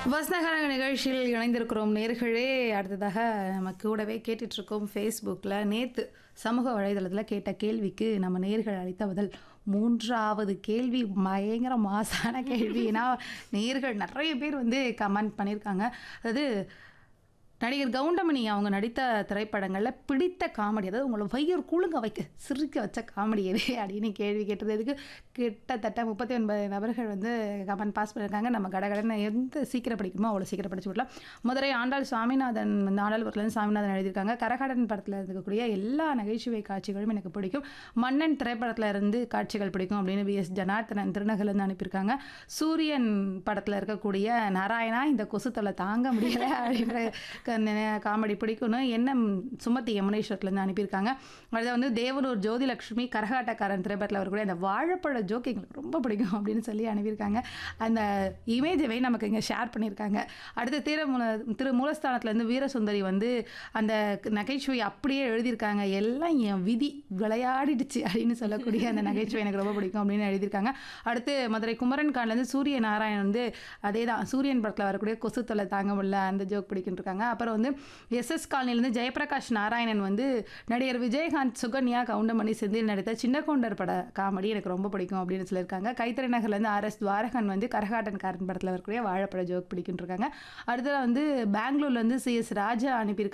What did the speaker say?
வசனகரங்க நிகழ்ச்சியில் இணைந்திருக்கிறோம் நேர்களே அடுத்ததாக நம்ம கூடவே கேட்டுட்ருக்கோம் ஃபேஸ்புக்கில் நேற்று சமூக வலைதளத்தில் கேட்ட கேள்விக்கு நம்ம நேர்கள் அளித்த பதில் மூன்றாவது கேள்வி பயங்கர மாசான கேள்வி ஏன்னா நேர்கள் நிறைய பேர் வந்து கமெண்ட் பண்ணியிருக்காங்க அதாவது நடிகர் கவுண்டமணி அவங்க நடித்த திரைப்படங்களில் பிடித்த காமெடி அதாவது உங்களை வயிறு குழுங்க வைக்க சிரிக்க வச்ச காமெடி எது அப்படின்னு கேள்வி கேட்டதுக்கு கிட்டத்தட்ட முப்பத்தி ஒன்பது நபர்கள் வந்து கமெண்ட் பாஸ் பண்ணியிருக்காங்க நம்ம கடகடன்னு எந்த சீக்கிரம் படிக்குமோ அவ்வளோ சீக்கிரம் படிச்சு விடலாம் மதுரை ஆண்டாள் சுவாமிநாதன் வந்து ஆண்டாள்புரத்துலேருந்து சாமிநாதன் எழுதியிருக்காங்க கரகாடன் படத்தில் இருக்கக்கூடிய எல்லா நகைச்சுவை காட்சிகளும் எனக்கு பிடிக்கும் மன்னன் திரைப்படத்தில் இருந்து காட்சிகள் பிடிக்கும் அப்படின்னு வி எஸ் ஜனார்த்தனன் திருநகர்லேருந்து அனுப்பியிருக்காங்க சூரியன் படத்தில் இருக்கக்கூடிய நாராயணா இந்த கொசு தொல்லை தாங்க முடியல அப்படின்ற காமெடி பிடிக்கும்னு எண்ணம் சுமதி யமுனேஸ்வரத்துலேருந்து அனுப்பியிருக்காங்க அடுத்து வந்து தேவனூர் ஜோதிலட்சுமி கரகாட்டக்காரன் திரைப்படத்தில் வரக்கூடிய அந்த வாழைப்பழ ஜோக் எங்களுக்கு ரொம்ப பிடிக்கும் அப்படின்னு சொல்லி அனுப்பியிருக்காங்க அந்த இமேஜவை நமக்கு இங்கே ஷேர் பண்ணியிருக்காங்க அடுத்து திரு திரு மூலஸ்தானத்துலேருந்து வீரசுந்தரி வந்து அந்த நகைச்சுவை அப்படியே எழுதியிருக்காங்க எல்லாம் என் விதி விளையாடிடுச்சு அப்படின்னு சொல்லக்கூடிய அந்த நகைச்சுவை எனக்கு ரொம்ப பிடிக்கும் அப்படின்னு எழுதியிருக்காங்க அடுத்து மதுரை குமரன் கான்லேருந்து சூரிய நாராயணன் வந்து அதே தான் சூரியன் படத்தில் வரக்கூடிய கொசு தொல்லை தாங்க முடியல அந்த ஜோக் பிடிக்குன்னு இருக்காங்க அப்புறம் வந்து எஸ்எஸ் காலனிலேருந்து ஜெயபிரகாஷ் நாராயணன் வந்து நடிகர் விஜயகாந்த் சுகன்யா கவுண்டமணி செந்தில் நடித்த சின்ன கவுண்டர் பட காமெடி எனக்கு ரொம்ப பிடிக்கும் அப்படின்னு சொல்லியிருக்காங்க கைத்தறி நகர்லேருந்து ஆர் எஸ் துவாரகன் வந்து கரகாட்டன் காரன் படத்தில் வரக்கூடிய வாழைப்பழ ஜோக் பிடிக்குன்னு இருக்காங்க அடுத்தது வந்து பெங்களூர்லேருந்து சி எஸ் ராஜா அனுப்பியிருக்காங்க